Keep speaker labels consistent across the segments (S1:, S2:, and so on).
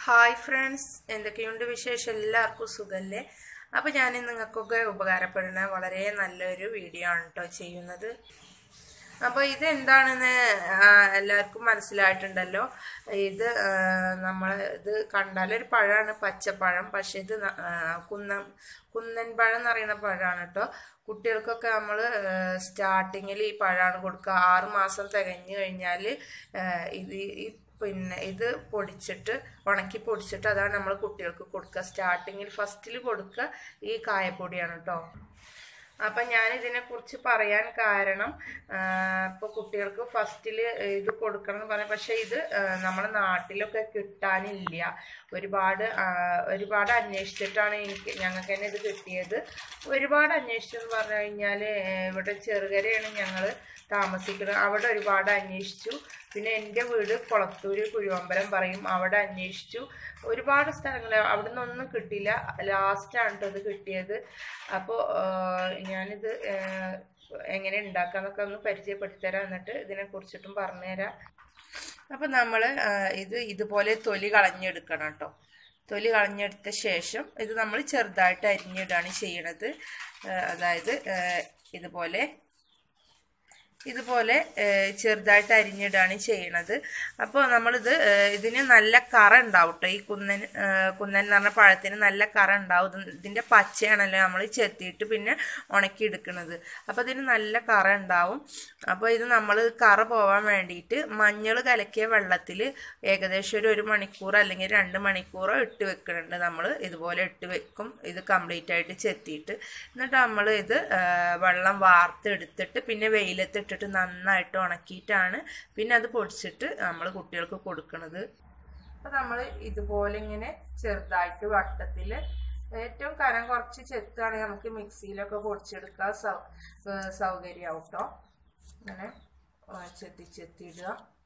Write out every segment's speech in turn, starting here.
S1: hi friends എന്തൊക്കെയുണ്ട് വിശേഷം എല്ലാവർക്കും സുഖല്ലേ അപ്പോൾ ഞാൻ നിങ്ങൾക്കൊക്കെ ഉപകാരപ്പെടുന്ന വളരെ നല്ലൊരു വീഡിയോ ആണ് കേട്ടോ ചെയ്യുന്നത് അപ്പോൾ ഇത് എന്താണെന്ന് ആ, എല്ലാവർക്കും മനസ്സിലായിട്ടുണ്ടല്ലോ ഇത് നമ്മൾ ഇത് കണ്ടാലൊരു പഴമാണ് പച്ചപ്പഴം പക്ഷെ ഇത് ന- ആ, കുന്നം കുന്നൻ പഴം എന്ന് പറയുന്ന പഴമാണ് കേട്ടോ കുട്ടികൾക്കൊക്കെ നമ്മൾ സ്റ്റാർട്ടിങ്ങിൽ ഈ പഴമാണ് കൊടുക്കുക ആറ് മാസം തികഞ്ഞു കഴിഞ്ഞാൽ ഇത് ഈ പിന്നെ ഇത് പൊടിച്ചിട്ട് ഉണക്കി പൊടിച്ചിട്ട് അതാണ് നമ്മൾ കുട്ടികൾക്ക് കൊടുക്കുക സ്റ്റാർട്ടിങ്ങിൽ ഫസ്റ്റിൽ കൊടുക്കുക ഈ കായപ്പൊടിയാണ് കേട്ടോ അപ്പം ഞാൻ ഇതിനെക്കുറിച്ച് പറയാൻ കാരണം ഇപ്പോൾ കുട്ടികൾക്ക് ഫസ്റ്റിൽ ഇത് കൊടുക്കണം എന്ന് പറയാം പക്ഷേ ഇത് ആ, നമ്മുടെ നാട്ടിലൊക്കെ കിട്ടാനില്ല ഒരുപാട് ആ, ഒരുപാട് അന്വേഷിച്ചിട്ടാണ് എനിക്ക് ഞങ്ങൾക്ക് തന്നെ ഇത് കിട്ടിയത് ഒരുപാട് അന്വേഷിച്ചെന്ന് പറഞ്ഞു കഴിഞ്ഞാൽ ഇവിടെ ചെറുകരയാണ് ഞങ്ങൾ താമസിക്കുന്നത് അവിടെ ഒരുപാട് അന്വേഷിച്ചു പിന്നെ എൻ്റെ വീട് കുളത്തൂര് കുഴുവമ്പലം പറയും അവിടെ അന്വേഷിച്ചു ഒരുപാട് സ്ഥലങ്ങൾ അവിടെ നിന്നൊന്നും കിട്ടിയില്ല ലാസ്റ്റാണ് കേട്ടോ ഇത് കിട്ടിയത് അപ്പോൾ ഞാനിത് ആ, എങ്ങനെ ഉണ്ടാക്കാന്നൊക്കെ ഒന്ന് പരിചയപ്പെടുത്തി തരാം എന്നിട്ട് ഇതിനെ കുറിച്ചിട്ടും പറഞ്ഞുതരാം അപ്പം നമ്മൾ ഇത് ഇതുപോലെ തൊലി കളഞ്ഞെടുക്കണം കേട്ടോ തൊലി കളഞ്ഞെടുത്ത ശേഷം ഇത് നമ്മൾ ചെറുതായിട്ട് അരിഞ്ഞിടാണ് ചെയ്യണത് ആ, അതായത് ആ, ഇതുപോലെ ഇതുപോലെ ഏഹ്, ചെറുതായിട്ട് അരിഞ്ഞിടാണ് ചെയ്യണത് അപ്പോൾ നമ്മളിത് ഏഹ്, ഇതിന് നല്ല കറ ഉണ്ടാവും കേട്ടോ ഈ കുന്നൻ ഏഹ്, കുന്നൻ എന്ന് പറഞ്ഞ പഴത്തിന് നല്ല കറ ഉണ്ടാവും ഇത് ഇതിൻ്റെ പച്ചയാണല്ലോ നമ്മൾ ചെത്തിയിട്ട് പിന്നെ ഉണക്കി എടുക്കുന്നത് അപ്പോൾ ഇതിന് നല്ല കറ ഉണ്ടാവും അപ്പോൾ ഇത് നമ്മൾ കറ പോവാൻ വേണ്ടിയിട്ട് മഞ്ഞൾ കലക്കിയ വെള്ളത്തിൽ ഏകദേശം ഒരു ഒരു മണിക്കൂർ അല്ലെങ്കിൽ രണ്ട് മണിക്കൂറോ ഇട്ട് വെക്കുന്നുണ്ട് നമ്മൾ ഇതുപോലെ ഇട്ട് വെക്കും ഇത് കംപ്ലീറ്റ് ആയിട്ട് ചെത്തിയിട്ട് എന്നിട്ട് നമ്മൾ ഇത് ആ, വെള്ളം വാർത്തെടുത്തിട്ട് പിന്നെ വെയിലത്തിട്ടിട്ട് നന്നായിട്ട് ഉണക്കിയിട്ടാണ് പിന്നെ അത് പൊടിച്ചിട്ട് നമ്മൾ കുട്ടികൾക്ക് കൊടുക്കുന്നത് അപ്പോൾ നമ്മൾ ഇതുപോലെ ഇങ്ങനെ ചെറുതായിട്ട് വട്ടത്തിൽ ഏറ്റവും കനം കുറച്ച് ചെത്താണെങ്കിൽ നമുക്ക് മിക്സിയിലൊക്കെ പൊടിച്ചെടുക്കാൻ സൗ ഏഹ് സൗകര്യമാവും കേട്ടോ ഇങ്ങനെ ആ, ചെത്തി ചെത്തിയിടുക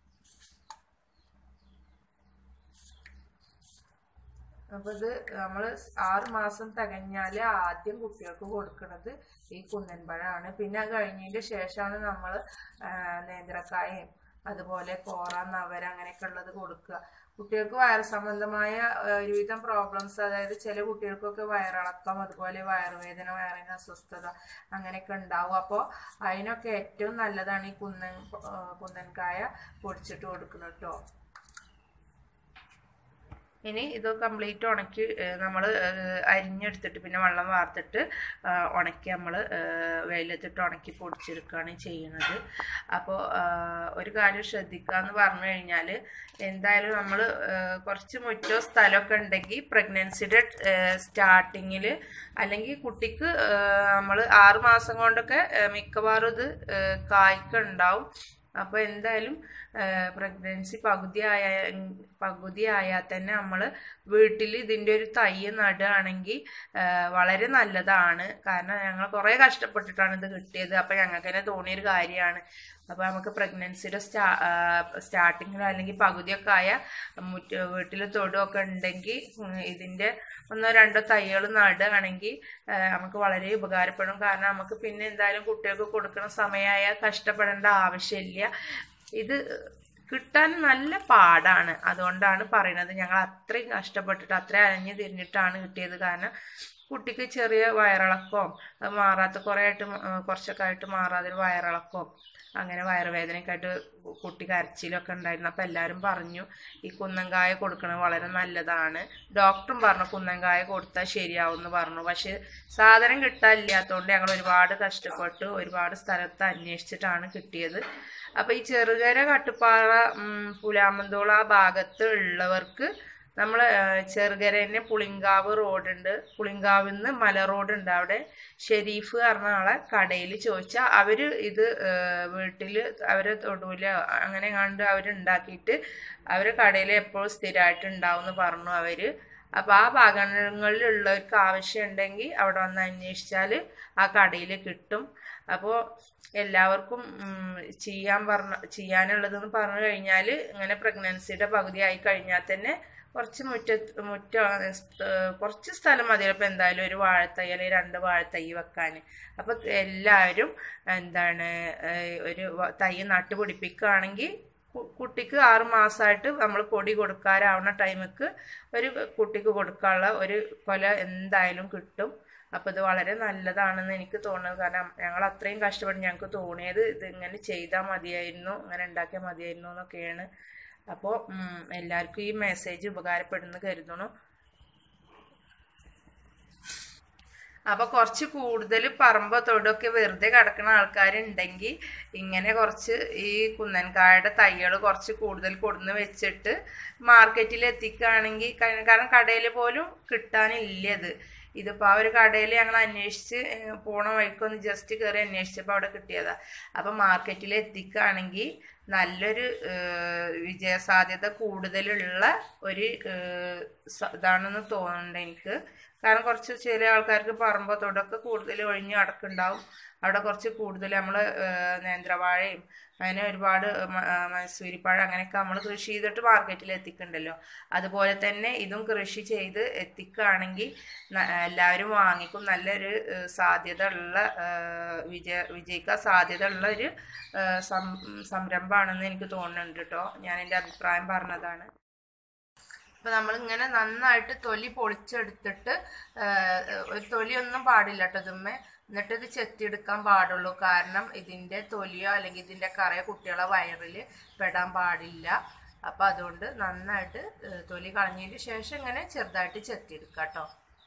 S1: അപ്പൊ ഇത് നമ്മൾ ആറ് മാസം തികഞ്ഞാല് ആദ്യം കുട്ടികൾക്ക് കൊടുക്കുന്നത് ഈ കുന്നൻപഴമാണ് പിന്നെ അത് കഴിഞ്ഞതിന്റെ ശേഷമാണ് നമ്മൾ നേന്ത്രക്കായും അതുപോലെ കോറ നവര അങ്ങനെയൊക്കെ ഉള്ളത് കൊടുക്കുക കുട്ടികൾക്ക് വയറ് സംബന്ധമായ ആ, ഒരുവിധം പ്രോബ്ലംസ് അതായത് ചില കുട്ടികൾക്കൊക്കെ വയറിളക്കം അതുപോലെ വയറുവേദന വയറിന് അസ്വസ്ഥത അങ്ങനെയൊക്കെ ഉണ്ടാവും അപ്പോൾ അതിനൊക്കെ ഏറ്റവും നല്ലതാണ് ഈ കുന്നൻ ആ, കുന്നൻകായ പൊടിച്ചിട്ട് കൊടുക്കുന്നത് കേട്ടോ ഇനി ഇത് കംപ്ലീറ്റ് ഉണക്കി നമ്മൾ അരിഞ്ഞെടുത്തിട്ട് പിന്നെ വെള്ളം വാർത്തിട്ട് ആ, ഉണക്കി നമ്മൾ വെയിലത്തിട്ട് ഉണക്കി പൊടിച്ചെടുക്കുകയാണ് ചെയ്യുന്നത് അപ്പോൾ ഒരു കാര്യം ശ്രദ്ധിക്കുക എന്ന് പറഞ്ഞു കഴിഞ്ഞാൽ എന്തായാലും നമ്മൾ കുറച്ച് മുറ്റോ സ്ഥലമൊക്കെ ഉണ്ടെങ്കിൽ പ്രഗ്നൻസിയുടെ സ്റ്റാർട്ടിങ്ങിൽ അല്ലെങ്കിൽ കുട്ടിക്ക് നമ്മൾ ആറ് മാസം കൊണ്ടൊക്കെ ആ, മിക്കവാറും ഇത് കായ്ക്കുണ്ടാവും അപ്പോൾ എന്തായാലും പ്രഗ്നൻസി പകുതിയായ പകുതിയായാൽ തന്നെ നമ്മൾ വീട്ടിൽ ഇതിൻ്റെ ഒരു തൈ നടുകയാണെങ്കിൽ വളരെ നല്ലതാണ് കാരണം ഞങ്ങൾ കുറേ കഷ്ടപ്പെട്ടിട്ടാണ് ഇത് കിട്ടിയത് അപ്പോൾ ഞങ്ങൾക്ക് തന്നെ തോന്നിയൊരു കാര്യമാണ് അപ്പോൾ നമുക്ക് പ്രഗ്നൻസിയുടെ സ്റ്റാ സ്റ്റാർട്ടിങ്ങിൽ അല്ലെങ്കിൽ പകുതിയൊക്കെ ആയ മുറ്റ വീട്ടിൽ തൊടുമൊക്കെ ഉണ്ടെങ്കിൽ ഉം, ഇതിൻ്റെ ഒന്നോ രണ്ടോ തൈകൾ നടുകയാണെങ്കിൽ നമുക്ക് വളരെ ഉപകാരപ്പെടും കാരണം നമുക്ക് പിന്നെ എന്തായാലും കുട്ടികൾക്ക് കൊടുക്കുന്ന സമയമായ കഷ്ടപ്പെടേണ്ട ആവശ്യമില്ല ഇത് കിട്ടാൻ നല്ല പാടാണ് അതുകൊണ്ടാണ് പറയുന്നത് ഞങ്ങൾ അത്രയും കഷ്ടപ്പെട്ടിട്ട് അത്രയും അലഞ്ഞു തിരിഞ്ഞിട്ടാണ് കിട്ടിയത് കാരണം കുട്ടിക്ക് ചെറിയ വയറിളക്കവും അത് മാറാത്ത കുറേ ആയിട്ട് മ- ആ, കുറച്ചൊക്കെ ആയിട്ട് മാറാതെ ഒരു വയറിളക്കവും അങ്ങനെ വയറുവേദനയൊക്കെ ആയിട്ട് കുട്ടി കരച്ചിലൊക്കെ ഉണ്ടായിരുന്നു അപ്പോൾ എല്ലാവരും പറഞ്ഞു ഈ കുന്നങ്കായ കൊടുക്കുന്നത് വളരെ നല്ലതാണ് ഡോക്ടറും പറഞ്ഞു കുന്നങ്കായ കൊടുത്താൽ ശരിയാവും എന്ന് പറഞ്ഞു പക്ഷെ സാധനം കിട്ടാനില്ലാത്തതുകൊണ്ട് ഞങ്ങൾ ഒരുപാട് കഷ്ടപ്പെട്ടു ഒരുപാട് സ്ഥലത്ത് അന്വേഷിച്ചിട്ടാണ് കിട്ടിയത് അപ്പോൾ ഈ ചെറുകര കട്ടുപ്പാറ ഉം, പുലാമന്തോള ആ ഭാഗത്ത് ഉള്ളവർക്ക് നമ്മൾ ചെറുകരന്നെ പുളിങ്കാവ് റോഡുണ്ട് പുളിങ്കാവിൽ നിന്ന് മല റോഡുണ്ട് അവിടെ ഷെരീഫ് പറഞ്ഞ ആളെ കടയിൽ ചോദിച്ചാൽ അവർ ഇത് വീട്ടിൽ അവരെ തൊടുവില് അങ്ങനെ കണ്ട് അവരുണ്ടാക്കിയിട്ട് അവർ കടയിൽ എപ്പോഴും സ്ഥിരമായിട്ട് ഉണ്ടാവും എന്ന് പറഞ്ഞു അവർ അപ്പോൾ ആ ഭാഗങ്ങളിലുള്ളവർക്ക് ആവശ്യമുണ്ടെങ്കിൽ അവിടെ വന്ന് അന്വേഷിച്ചാൽ ആ കടയിൽ കിട്ടും അപ്പോൾ എല്ലാവർക്കും ഉം, ചെയ്യാൻ പറഞ്ഞ ചെയ്യാനുള്ളതെന്ന് പറഞ്ഞു കഴിഞ്ഞാൽ ഇങ്ങനെ പ്രഗ്നൻസിയുടെ പകുതി ആയി കഴിഞ്ഞാൽ തന്നെ കുറച്ച് മുറ്റ മുറ്റ കുറച്ച് സ്ഥലം മതി അപ്പോൾ എന്തായാലും ഒരു വാഴത്തൈ അല്ലെങ്കിൽ രണ്ട് വാഴത്തൈ വെക്കാൻ അപ്പോൾ എല്ലാവരും എന്താണ് ഏഹ്, ഒരു വ- തൈ നട്ടുപിടിപ്പിക്കുകയാണെങ്കിൽ കു- കുട്ടിക്ക് ആറ് മാസമായിട്ട് നമ്മൾ പൊടി കൊടുക്കാറാവുന്ന ടൈമിക്ക് ഒരു കുട്ടിക്ക് കൊടുക്കാനുള്ള ഒരു കൊല എന്തായാലും കിട്ടും അപ്പോൾ ഇത് വളരെ നല്ലതാണെന്ന് എനിക്ക് തോന്നുന്നത് കാരണം ഞങ്ങൾ അത്രയും കഷ്ടപ്പെട്ട് ഞങ്ങൾക്ക് തോന്നിയത് ഇത് ഇങ്ങനെ ചെയ്താൽ മതിയായിരുന്നു ഇങ്ങനെ ഉണ്ടാക്കിയാൽ മതിയായിരുന്നു എന്നൊക്കെയാണ് അപ്പോൾ എല്ലാവർക്കും ഈ മെസ്സേജ് ഉപകാരപ്പെടുന്നു കരുതണം അപ്പോൾ കുറച്ച് കൂടുതൽ പറമ്പോ തൊടൊക്കെ വെറുതെ കിടക്കുന്ന ആൾക്കാരുണ്ടെങ്കിൽ ഇങ്ങനെ കുറച്ച് ഈ കുന്നൻകായുടെ തൈകൾ കുറച്ച് കൂടുതൽ കൊടുന്ന് വെച്ചിട്ട് മാർക്കറ്റിൽ എത്തിക്കുകയാണെങ്കിൽ കാരണം കടയിൽ പോലും കിട്ടാനില്ല ഇത് ഇതിപ്പോൾ ആ ഒരു കടയിൽ ഞങ്ങൾ അന്വേഷിച്ച് ഏഹ്, പോണ വഴിക്കൊന്ന് ജസ്റ്റ് കയറി അന്വേഷിച്ചപ്പോൾ അവിടെ കിട്ടിയതാ അപ്പം മാർക്കറ്റിൽ എത്തിക്കുകയാണെങ്കിൽ നല്ലൊരു ഏഹ്, വിജയസാധ്യത കൂടുതലുള്ള ഒരു ഏഹ്, സ- ഇതാണെന്ന് തോന്നുന്നുണ്ട് എനിക്ക് കാരണം കുറച്ച് ചില ആൾക്കാർക്ക് പറമ്പോ തൊടൊക്കെ കൂടുതൽ ഒഴിഞ്ഞ് അടക്കുണ്ടാവും അവിടെ കുറച്ച് കൂടുതൽ നമ്മൾ നേന്ത്രവാഴയും അങ്ങനെ ഒരുപാട് മ- ആ, മൈസൂരിപ്പഴം അങ്ങനെയൊക്കെ നമ്മൾ കൃഷി ചെയ്തിട്ട് മാർക്കറ്റിൽ എത്തിക്കണ്ടല്ലോ അതുപോലെ തന്നെ ഇതും കൃഷി ചെയ്ത് എത്തിക്കുകയാണെങ്കിൽ ന- എല്ലാവരും വാങ്ങിക്കും നല്ലൊരു ഏഹ്, സാധ്യത ഉള്ള ഏഹ്, വിജയ വിജയിക്കാൻ സാധ്യത ഉള്ള ഒരു ഏഹ്, സം- സംരംഭമാണെന്ന് എനിക്ക് തോന്നുന്നുണ്ട് കേട്ടോ ഞാൻ എൻ്റെ അഭിപ്രായം പറഞ്ഞതാണ് അപ്പൊ നമ്മൾ ഇങ്ങനെ നന്നായിട്ട് തൊലി പൊളിച്ചെടുത്തിട്ട് ആഹ്, ഒരു തൊലിയൊന്നും പാടില്ല കേട്ടോ ഇതുമ്മേ എന്നിട്ട് ഇത് ചെത്തിയെടുക്കാൻ പാടുള്ളൂ കാരണം ഇതിന്റെ തൊലിയോ അല്ലെങ്കിൽ ഇതിന്റെ കറയോ കുട്ടികളെ വയറിൽ പെടാൻ പാടില്ല അപ്പൊ അതുകൊണ്ട് നന്നായിട്ട് ആഹ്, തൊലി കളഞ്ഞതിന് ശേഷം ഇങ്ങനെ ചെറുതായിട്ട് ചെത്തിയെടുക്കാം കേട്ടോ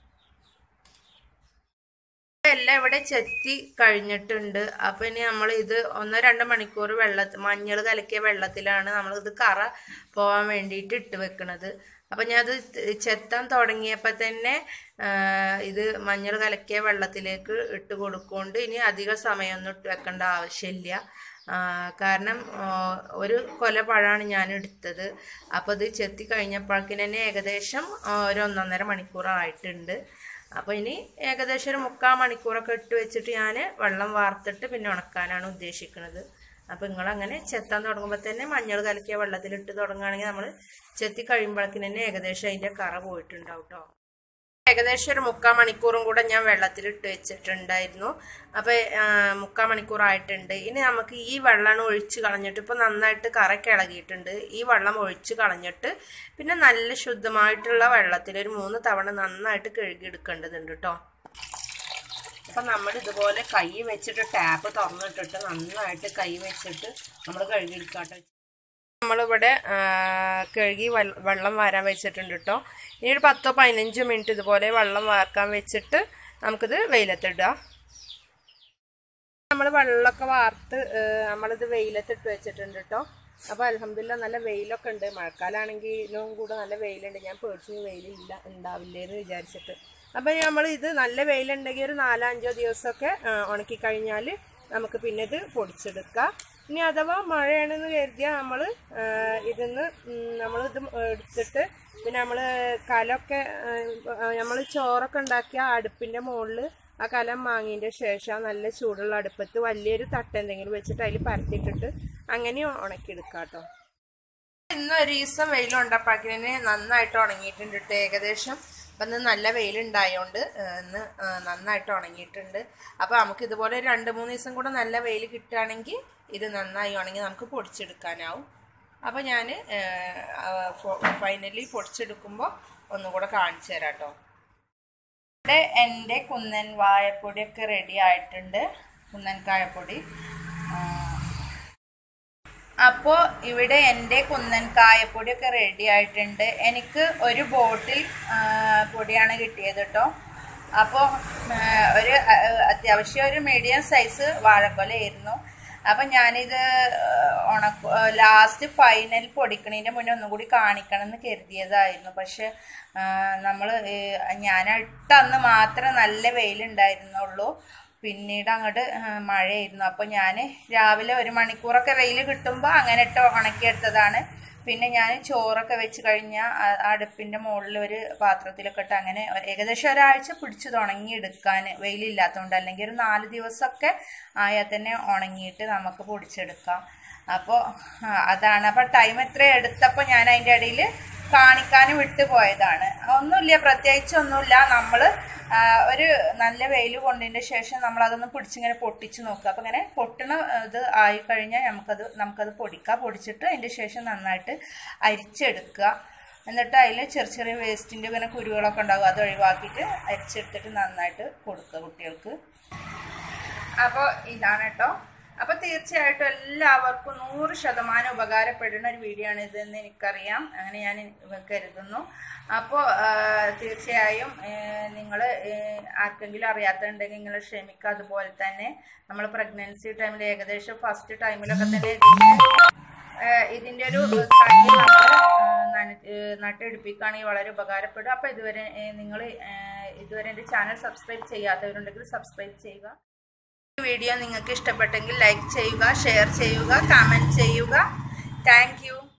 S1: എല്ലാം ഇവിടെ ചെത്തി കഴിഞ്ഞിട്ടുണ്ട് അപ്പൊ ഇനി നമ്മൾ ഇത് ഒന്നോ രണ്ടോ മണിക്കൂർ വെള്ളത്തിൽ മഞ്ഞൾ കലക്കിയ വെള്ളത്തിലാണ് നമ്മൾ ഇത് കറ പോവാൻ വേണ്ടിയിട്ട് ഇട്ട് വെക്കണത് അപ്പൊ ഞാൻ അത് ചെത്താൻ തുടങ്ങിയപ്പോൾ തന്നെ ആ, ഇത് മഞ്ഞൾ കലക്കിയ വെള്ളത്തിലേക്ക് ഇട്ട് കൊടുക്കൊണ്ട് ഇനി അധിക സമയമൊന്നും ഇട്ട് വെക്കേണ്ട ആവശ്യമില്ല ആ, കാരണം ആ, ഒരു കൊല പഴമാണ് ഞാൻ എടുത്തത് അപ്പോൾ ഇത് ചെത്തി കഴിഞ്ഞപ്പോഴേക്കിന് തന്നെ ഏകദേശം ആ, ഒരു ഒന്നൊന്നര മണിക്കൂറായിട്ടുണ്ട് അപ്പോൾ ഇനി ഏകദേശം ഒരു മുക്കാൽ മണിക്കൂറൊക്കെ ഇട്ട് വെച്ചിട്ട് ഞാൻ വെള്ളം വാർത്തിട്ട് പിന്നെ ഉണക്കാനാണ് ഉദ്ദേശിക്കുന്നത് അപ്പോൾ നിങ്ങളങ്ങനെ ചെത്താൻ തുടങ്ങുമ്പോൾ തന്നെ മഞ്ഞൾ കലക്കിയ വെള്ളത്തിലിട്ട് തുടങ്ങുകയാണെങ്കിൽ നമ്മൾ ചെത്തി കഴിയുമ്പോഴേക്കും തന്നെ ഏകദേശം അതിൻ്റെ കറ പോയിട്ടുണ്ടാവും കേട്ടോ ഏകദേശം ഒരു മുക്കാൽ മണിക്കൂറും കൂടെ ഞാൻ വെള്ളത്തിലിട്ട് വെച്ചിട്ടുണ്ടായിരുന്നു അപ്പോൾ മുക്കാൽ മണിക്കൂറായിട്ടുണ്ട് ഇനി നമുക്ക് ഈ വെള്ളം ഒഴിച്ച് കളഞ്ഞിട്ട് ഇപ്പോൾ നന്നായിട്ട് കറയ്ക്ക് ഇളകിയിട്ടുണ്ട് ഈ വെള്ളം ഒഴിച്ച് കളഞ്ഞിട്ട് പിന്നെ നല്ല ശുദ്ധമായിട്ടുള്ള വെള്ളത്തിൽ ഒരു മൂന്ന് തവണ നന്നായിട്ട് കഴുകിയെടുക്കേണ്ടതുണ്ട് കേട്ടോ അപ്പം നമ്മൾ ഇതുപോലെ കൈ വെച്ചിട്ട് ടാപ്പ് തുറന്നിട്ടിട്ട് നന്നായിട്ട് കൈ വെച്ചിട്ട് നമ്മൾ കഴുകിയെടുക്കാട്ടോ നമ്മളിവിടെ ആ, കഴുകി വെള്ള- വെള്ളം വാരാൻ വെച്ചിട്ടുണ്ട് കേട്ടോ ഇനി ഒരു പത്തോ പതിനഞ്ചോ മിനിറ്റ് ഇതുപോലെ വെള്ളം വാർക്കാൻ വെച്ചിട്ട് നമുക്കിത് വെയിലത്തിടാം നമ്മൾ വെള്ളമൊക്കെ വാർത്ത് ആ, നമ്മളിത് വെയിലത്തിട്ട് വെച്ചിട്ടുണ്ട് കേട്ടോ അപ്പോൾ അലഹമില്ല നല്ല വെയിലൊക്കെ ഉണ്ട് മഴക്കാലാണെങ്കിലും കൂടെ നല്ല വെയിലുണ്ട് ഞാൻ പേടിച്ച് വെയിലില്ല ഉണ്ടാവില്ലേന്ന് വിചാരിച്ചിട്ട് അപ്പോൾ നമ്മൾ ഇത് നല്ല വെയിലുണ്ടെങ്കിൽ ഒരു നാലോ അഞ്ചോ ദിവസമൊക്കെ ആ, ഉണക്കി കഴിഞ്ഞാൽ നമുക്ക് പിന്നെ ഇത് പൊടിച്ചെടുക്കാം ഇനി അഥവാ മഴയാണെന്ന് കരുതിയാൽ നമ്മൾ ഇതിന്ന് നമ്മൾ ഇത് എടുത്തിട്ട് പിന്നെ നമ്മൾ കലമൊക്കെ നമ്മൾ ചോറൊക്കെ ഉണ്ടാക്കിയ അടുപ്പിൻ്റെ മുകളിൽ ആ കലം വാങ്ങിയതിൻ്റെ ശേഷം നല്ല ചൂടുള്ള അടുപ്പത്ത് വലിയൊരു തട്ട് എന്തെങ്കിലും വെച്ചിട്ട് അതിൽ പരത്തിയിട്ടിട്ട് അങ്ങനെ ഉണക്കിയെടുക്കാം കേട്ടോ ഇന്ന് ഒരു ദിവസം വെയിലുണ്ടപ്പാക്കിന് നന്നായിട്ട് ഉണങ്ങിയിട്ടുണ്ട് കേട്ടോ ഏകദേശം അപ്പം ഇന്ന് നല്ല വെയിലുണ്ടായോണ്ട് ഏഹ്, ഇന്ന് ഏഹ്, നന്നായിട്ട് ഉണങ്ങിയിട്ടുണ്ട് അപ്പോൾ നമുക്ക് ഇതുപോലെ ഒരു രണ്ട് മൂന്ന് ദിവസം കൂടെ നല്ല വെയിൽ കിട്ടുകയാണെങ്കിൽ ഇത് നന്നായി ഉണങ്ങി നമുക്ക് പൊടിച്ചെടുക്കാനാവും അപ്പോൾ ഞാൻ ഫൈനലി പൊടിച്ചെടുക്കുമ്പോൾ ഒന്നുകൂടെ കാണിച്ചു തരാം കേട്ടോ ഇവിടെ എൻ്റെ കുന്നൻ വാഴപ്പൊടിയൊക്കെ റെഡി ആയിട്ടുണ്ട് കുന്നൻ കായപ്പൊടി അപ്പോൾ ഇവിടെ എൻ്റെ കുന്നൻ കായപ്പൊടിയൊക്കെ റെഡി ആയിട്ടുണ്ട് എനിക്ക് ഒരു ബോട്ടിൽ ആ, പൊടിയാണ് കിട്ടിയത് കേട്ടോ അപ്പോൾ ഒരു ആ, അത്യാവശ്യം ഒരു മീഡിയം സൈസ് വാഴക്കൊലയായിരുന്നു അപ്പം ഞാനിത് ഉണക്ക ലാസ്റ്റ് ഫൈനൽ പൊടിക്കണതിൻ്റെ മുന്നേ ഒന്നും കൂടി കാണിക്കണം എന്ന് കരുതിയതായിരുന്നു പക്ഷെ നമ്മൾ ഞാൻ ഇട്ടന്ന് മാത്രമേ നല്ല വെയിലുണ്ടായിരുന്നുള്ളൂ പിന്നീട് അങ്ങോട്ട് മഴയായിരുന്നു അപ്പോൾ ഞാൻ രാവിലെ ഒരു മണിക്കൂറൊക്കെ വെയിൽ കിട്ടുമ്പോൾ അങ്ങനെ ഇട്ട് ഉണക്കിയെടുത്തതാണ് പിന്നെ ഞാൻ ചോറൊക്കെ വെച്ച് കഴിഞ്ഞാൽ അടുപ്പിൻ്റെ മുകളിൽ ഒരു പാത്രത്തിലൊക്കെ ഇട്ട് അങ്ങനെ ഏകദേശം ഒരാഴ്ച പിടിച്ച് ഉണങ്ങി എടുക്കാൻ വെയിലില്ലാത്തതുകൊണ്ട് അല്ലെങ്കിൽ ഒരു നാല് ദിവസമൊക്കെ ആയാൽ തന്നെ ഉണങ്ങിയിട്ട് നമുക്ക് പൊടിച്ചെടുക്കാം അപ്പോൾ അതാണ് അപ്പോൾ ടൈം എത്ര എടുത്തപ്പോൾ ഞാൻ അതിൻ്റെ ഇടയിൽ കാണിക്കാനും വിട്ടു പോയതാണ് ഒന്നുമില്ല പ്രത്യേകിച്ച് ഒന്നുമില്ല നമ്മൾ ആ, ഒരു നല്ല വെയിൽ കൊണ്ടതിൻ്റെ ശേഷം നമ്മളതൊന്ന് പിടിച്ചിങ്ങനെ പൊട്ടിച്ച് നോക്കുക അപ്പം ഇങ്ങനെ പൊട്ടണ ഇത് ആയി കഴിഞ്ഞാൽ നമുക്കത് നമുക്കത് പൊടിക്കാം പൊടിച്ചിട്ട് അതിൻ്റെ ശേഷം നന്നായിട്ട് അരിച്ചെടുക്കുക എന്നിട്ട് അതിൽ ചെറിയ ചെറിയ വേസ്റ്റിൻ്റെ ഇങ്ങനെ കുരുകളൊക്കെ ഉണ്ടാകും അത് ഒഴിവാക്കിയിട്ട് അരിച്ചെടുത്തിട്ട് നന്നായിട്ട് കൊടുക്കുക കുട്ടികൾക്ക് അപ്പോൾ ഇതാണ് കേട്ടോ അപ്പോൾ തീർച്ചയായിട്ടും എല്ലാവർക്കും നൂറ് ശതമാനം ഉപകാരപ്പെടുന്ന ഒരു വീഡിയോ ആണ് ഇതെന്ന് എനിക്കറിയാം അങ്ങനെ ഞാൻ കരുതുന്നു അപ്പോൾ തീർച്ചയായും നിങ്ങൾ ആർക്കെങ്കിലും അറിയാത്തുണ്ടെങ്കിൽ നിങ്ങൾ ക്ഷമിക്കുക അതുപോലെ തന്നെ നമ്മൾ പ്രഗ്നൻസി ടൈമിൽ ഏകദേശം ഫസ്റ്റ് ടൈമിലൊക്കെ തന്നെ ഇതിൻ്റെ ഏഹ് ഇതിൻ്റെ ഒരു തൈ നമ്മൾ നട്ടെടുപ്പിക്കുകയാണെങ്കിൽ വളരെ ഉപകാരപ്പെടും അപ്പോൾ ഇതുവരെ നിങ്ങൾ ഇതുവരെ എൻ്റെ ചാനൽ സബ്സ്ക്രൈബ് ചെയ്യാത്തവരുണ്ടെങ്കിൽ സബ്സ്ക്രൈബ് ചെയ്യുക ഈ വീഡിയോ നിങ്ങൾക്ക് ഇഷ്ടപ്പെട്ടെങ്കിൽ ലൈക്ക് ചെയ്യുക ഷെയർ ചെയ്യുക കമൻറ്റ് ചെയ്യുക താങ്ക്